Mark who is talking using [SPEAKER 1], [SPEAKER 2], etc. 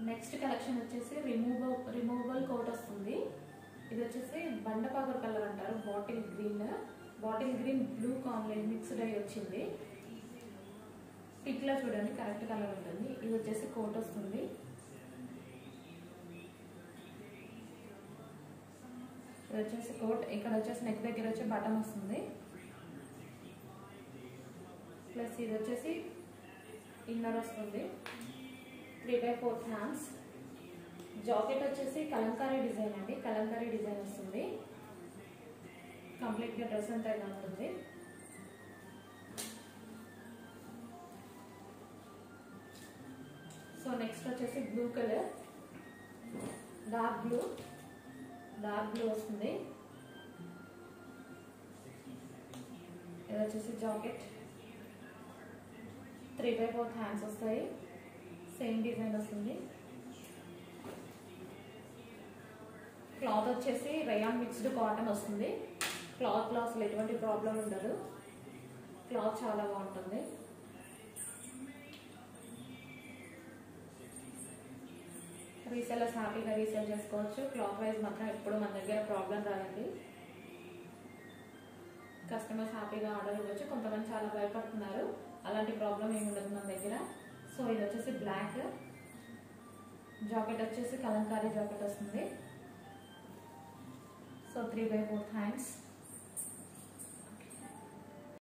[SPEAKER 1] next collection వచ్చేసి removable removable coat వస్తుంది ఇది వచ్చేసి బండపాగర్ కలర్ అంటారు bottle green bottle green blue combination mixed అయి వచ్చింది పిక్ లో చూడండి కరెక్ట్ కలర్ ఉంటుంది ఇది వచ్చేసి కోట్ వస్తుంది ఇది వచ్చేసి కోట్ ఇక్కడ వచ్చేసి నెక్ దగ్గర వచ్చి బటన్ వస్తుంది ప్లస్ ఇది వచ్చేసి ఇన్నర్ వస్తుంది three by fourth hands jacket వచ్చేసి కలంకారీ డిజైన్ అండి కలంకారీ డిజైన్ వస్తుంది కంప్లీట్ గా డ్రెస్ అంతా ఇలా ఉంటుంది సో నెక్స్ట్ వచ్చేసి blue colour dark blue dark blue వస్తుంది ఇది వచ్చేసి jacket three by fourth hands వస్తాయి సేమ్ డిజైన్ వస్తుంది క్లాత్ వచ్చేసి రయాన్ మిక్స్డ్ కాటన్ వస్తుంది క్లాత్ లో అసలు ఎటువంటి ప్రాబ్లం ఉండదు క్లాత్ చాలా బాగుంటుంది రీసెల్లర్స్ హ్యాపీగా రీసేల్ చేసుకోవచ్చు క్లాత్ వైజ్ మాత్రం ఎప్పుడు మన దగ్గర ప్రాబ్లం రాదండి కస్టమర్స్ హ్యాపీగా ఆర్డర్ ఇవ్వచ్చు కొంతమంది చాలా భయపడుతున్నారు అలాంటి ప్రాబ్లం ఏమి ఉండదు మన దగ్గర సో ఇది వచ్చేసి బ్లాక్ జాకెట్ వచ్చేసి కలంకారీ జాకెట్ వస్తుంది so three by fourth hands